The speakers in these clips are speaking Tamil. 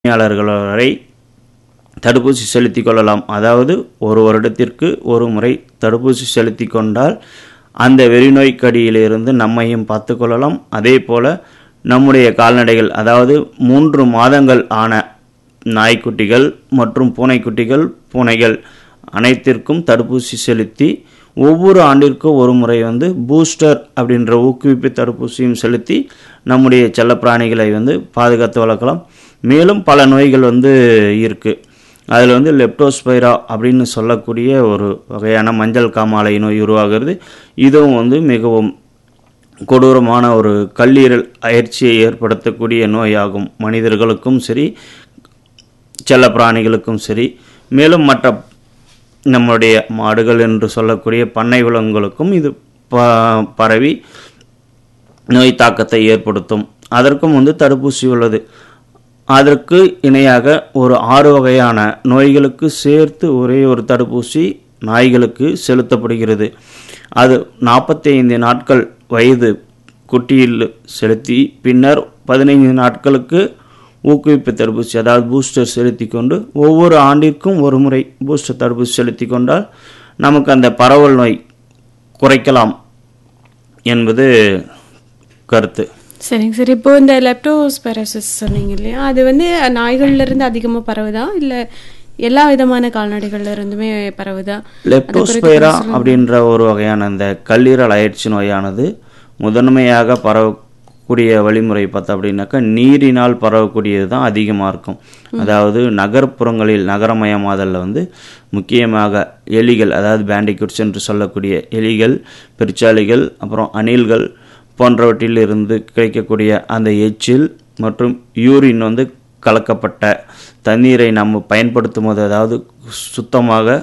பணியாளர்கள் வரை தடுப்பூசி செலுத்திக் கொள்ளலாம் அதாவது ஒரு வருடத்திற்கு ஒரு முறை தடுப்பூசி செலுத்தி கொண்டால் அந்த வெறிநோய் கடியிலிருந்து நம்மையும் பார்த்து கொள்ளலாம் அதே போல் நம்முடைய கால்நடைகள் அதாவது மூன்று மாதங்கள் ஆன நாய்க்குட்டிகள் மற்றும் பூனைக்குட்டிகள் பூனைகள் அனைத்திற்கும் தடுப்பூசி செலுத்தி ஒவ்வொரு ஆண்டிற்கும் ஒரு முறை வந்து பூஸ்டர் அப்படின்ற ஊக்குவிப்பு தடுப்பூசியும் செலுத்தி நம்முடைய செல்லப்பிராணிகளை வந்து பாதுகாத்து வளர்க்கலாம் மேலும் பல நோய்கள் வந்து இருக்குது அதில் வந்து லெப்டோஸ்பைரா அப்படின்னு சொல்லக்கூடிய ஒரு வகையான மஞ்சள் காமாலை நோய் உருவாகிறது இதுவும் வந்து மிகவும் கொடூரமான ஒரு கல்லீரல் அயற்சியை ஏற்படுத்தக்கூடிய நோயாகும் மனிதர்களுக்கும் சரி செல்லப்பிராணிகளுக்கும் சரி மேலும் மற்ற நம்முடைய மாடுகள் என்று சொல்லக்கூடிய பண்ணை விலங்குகளுக்கும் இது ப பரவி நோய் தாக்கத்தை ஏற்படுத்தும் அதற்கும் வந்து தடுப்பூசி உள்ளது அதற்கு இணையாக ஒரு ஆறு வகையான நோய்களுக்கு சேர்த்து ஒரே ஒரு தடுப்பூசி நாய்களுக்கு செலுத்தப்படுகிறது அது நாற்பத்தி ஐந்து நாட்கள் வயது குட்டியில் செலுத்தி பின்னர் பதினைந்து நாட்களுக்கு ஊக்குவிப்பு தடுப்பூசி அதாவது பூஸ்டர் செலுத்தி கொண்டு ஒவ்வொரு ஆண்டிற்கும் ஒரு முறை பூஸ்டர் தடுப்பூசி செலுத்தி கொண்டால் நமக்கு அந்த பரவல் நோய் குறைக்கலாம் என்பது கருத்து சரிங்க சார் இப்போ இந்த லெப்டோஸ்பெரசிஸ் சொன்னீங்க இல்லையா அது வந்து நாய்கள்ல இருந்து அதிகமாக பரவுதா இல்லை எல்லா விதமான கால்நடைகள்ல இருந்துமே பரவுதா லெப்டோஸ்பைரா அப்படின்ற ஒரு வகையான இந்த கல்லீரல் அயற்சி நோயானது முதன்மையாக பரவக்கூடிய வழிமுறை பார்த்தா அப்படின்னாக்கா நீரினால் பரவக்கூடியது தான் அதிகமாக இருக்கும் அதாவது நகர்ப்புறங்களில் நகரமயமாதலில் வந்து முக்கியமாக எலிகள் அதாவது பேண்டிகுட்ஸ் என்று சொல்லக்கூடிய எலிகள் பெருச்சாளிகள் அப்புறம் அணில்கள் போன்றவற்றில் இருந்து கிடைக்கக்கூடிய அந்த எச்சில் மற்றும் யூரின் வந்து கலக்கப்பட்ட தண்ணீரை நம்ம பயன்படுத்தும் போது அதாவது சுத்தமாக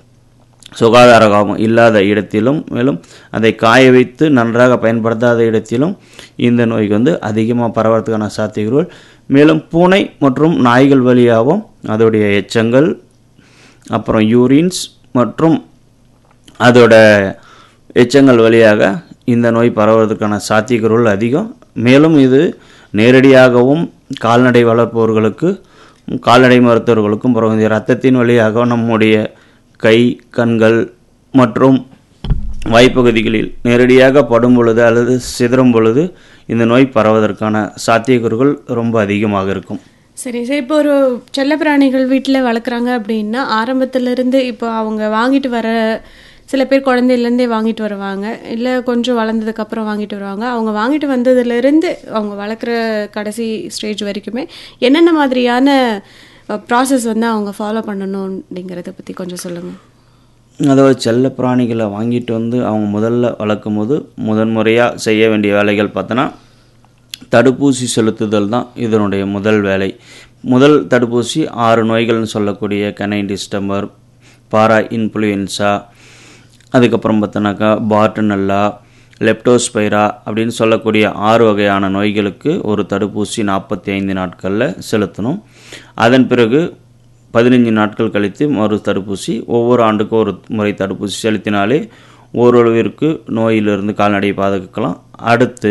சுகாதாரம் இல்லாத இடத்திலும் மேலும் அதை காய வைத்து நன்றாக பயன்படுத்தாத இடத்திலும் இந்த நோய்க்கு வந்து அதிகமாக பரவறதுக்கான சாத்தியங்கள் மேலும் பூனை மற்றும் நாய்கள் வழியாகவும் அதோடைய எச்சங்கள் அப்புறம் யூரின்ஸ் மற்றும் அதோட எச்சங்கள் வழியாக இந்த நோய் பரவுவதற்கான சாத்தியக்கூறுகள் அதிகம் மேலும் இது நேரடியாகவும் கால்நடை வளர்ப்பவர்களுக்கு கால்நடை மருத்துவர்களுக்கும் பரவும் இது ரத்தத்தின் வழியாக நம்முடைய கை கண்கள் மற்றும் வாய்ப்பகுதிகளில் நேரடியாக படும் பொழுது அல்லது சிதறும் பொழுது இந்த நோய் பரவதற்கான சாத்தியக்கூறுகள் ரொம்ப அதிகமாக இருக்கும் சரி சார் இப்போ ஒரு செல்லப்பிராணிகள் வீட்டில் வளர்க்குறாங்க அப்படின்னா ஆரம்பத்துல இருந்து இப்போ அவங்க வாங்கிட்டு வர சில பேர் குழந்தையிலேருந்தே வாங்கிட்டு வருவாங்க இல்லை கொஞ்சம் வளர்ந்ததுக்கப்புறம் வாங்கிட்டு வருவாங்க அவங்க வாங்கிட்டு வந்ததுலேருந்து அவங்க வளர்க்குற கடைசி ஸ்டேஜ் வரைக்குமே என்னென்ன மாதிரியான ப்ராசஸ் வந்து அவங்க ஃபாலோ பண்ணணும் அப்படிங்கிறத பற்றி கொஞ்சம் சொல்லுங்கள் அதாவது செல்ல பிராணிகளை வாங்கிட்டு வந்து அவங்க முதல்ல வளர்க்கும் போது முதன்முறையாக செய்ய வேண்டிய வேலைகள் பார்த்தோன்னா தடுப்பூசி செலுத்துதல் தான் இதனுடைய முதல் வேலை முதல் தடுப்பூசி ஆறு நோய்கள்னு சொல்லக்கூடிய கனைன் டிஸ்டம்பர் பாரா இன்ஃப்ளூயன்ஸா அதுக்கப்புறம் பார்த்தோன்னாக்கா பார்டனல்லா லெப்டோஸ்பைரா அப்படின்னு சொல்லக்கூடிய ஆறு வகையான நோய்களுக்கு ஒரு தடுப்பூசி நாற்பத்தி ஐந்து நாட்களில் செலுத்தணும் அதன் பிறகு பதினஞ்சு நாட்கள் கழித்து மறு தடுப்பூசி ஒவ்வொரு ஆண்டுக்கும் ஒரு முறை தடுப்பூசி செலுத்தினாலே ஓரளவிற்கு நோயிலிருந்து கால்நடையை பாதுகாக்கலாம் அடுத்து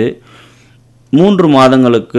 மூன்று மாதங்களுக்கு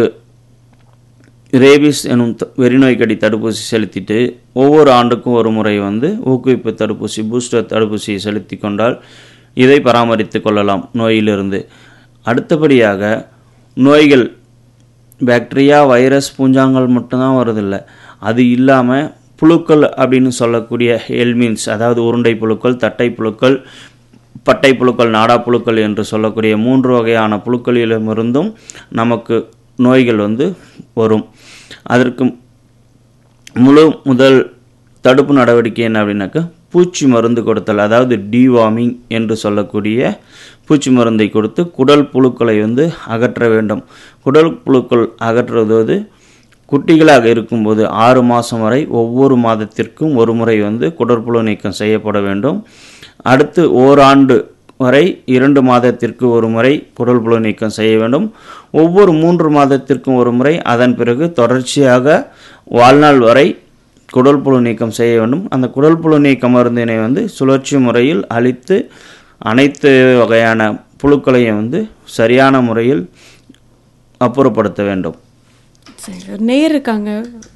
ரேபிஸ் எனும் வெறிநோய் கடி தடுப்பூசி செலுத்திட்டு ஒவ்வொரு ஆண்டுக்கும் ஒரு முறை வந்து ஊக்குவிப்பு தடுப்பூசி பூஸ்டர் தடுப்பூசியை செலுத்தி கொண்டால் இதை பராமரித்து கொள்ளலாம் நோயிலிருந்து அடுத்தபடியாக நோய்கள் பாக்டீரியா வைரஸ் பூஞ்சாங்கல் மட்டும்தான் வருதில்லை அது இல்லாமல் புழுக்கள் அப்படின்னு சொல்லக்கூடிய ஹெல்மீன்ஸ் அதாவது உருண்டை புழுக்கள் தட்டை புழுக்கள் பட்டை புழுக்கள் நாடா புழுக்கள் என்று சொல்லக்கூடிய மூன்று வகையான புழுக்களிலுமிருந்தும் நமக்கு நோய்கள் வந்து வரும் அதற்கு முழு முதல் தடுப்பு நடவடிக்கை என்ன அப்படின்னாக்கா பூச்சி மருந்து கொடுத்தல் அதாவது டிவார்மிங் என்று சொல்லக்கூடிய பூச்சி மருந்தை கொடுத்து குடல் புழுக்களை வந்து அகற்ற வேண்டும் குடல் புழுக்கள் அகற்றுவது குட்டிகளாக இருக்கும்போது ஆறு மாதம் வரை ஒவ்வொரு மாதத்திற்கும் ஒரு முறை வந்து குடற்புழு நீக்கம் செய்யப்பட வேண்டும் அடுத்து ஓராண்டு வரை இரண்டு மாதத்திற்கு ஒரு முறை குடல் புழு நீக்கம் செய்ய வேண்டும் ஒவ்வொரு மூன்று மாதத்திற்கும் ஒரு முறை அதன் பிறகு தொடர்ச்சியாக வாழ்நாள் வரை குடல் புழு நீக்கம் செய்ய வேண்டும் அந்த குடல் புழு நீக்க மருந்தினை வந்து சுழற்சி முறையில் அழித்து அனைத்து வகையான புழுக்களையும் வந்து சரியான முறையில் அப்புறப்படுத்த வேண்டும் சரி ஒரு நேர் இருக்காங்க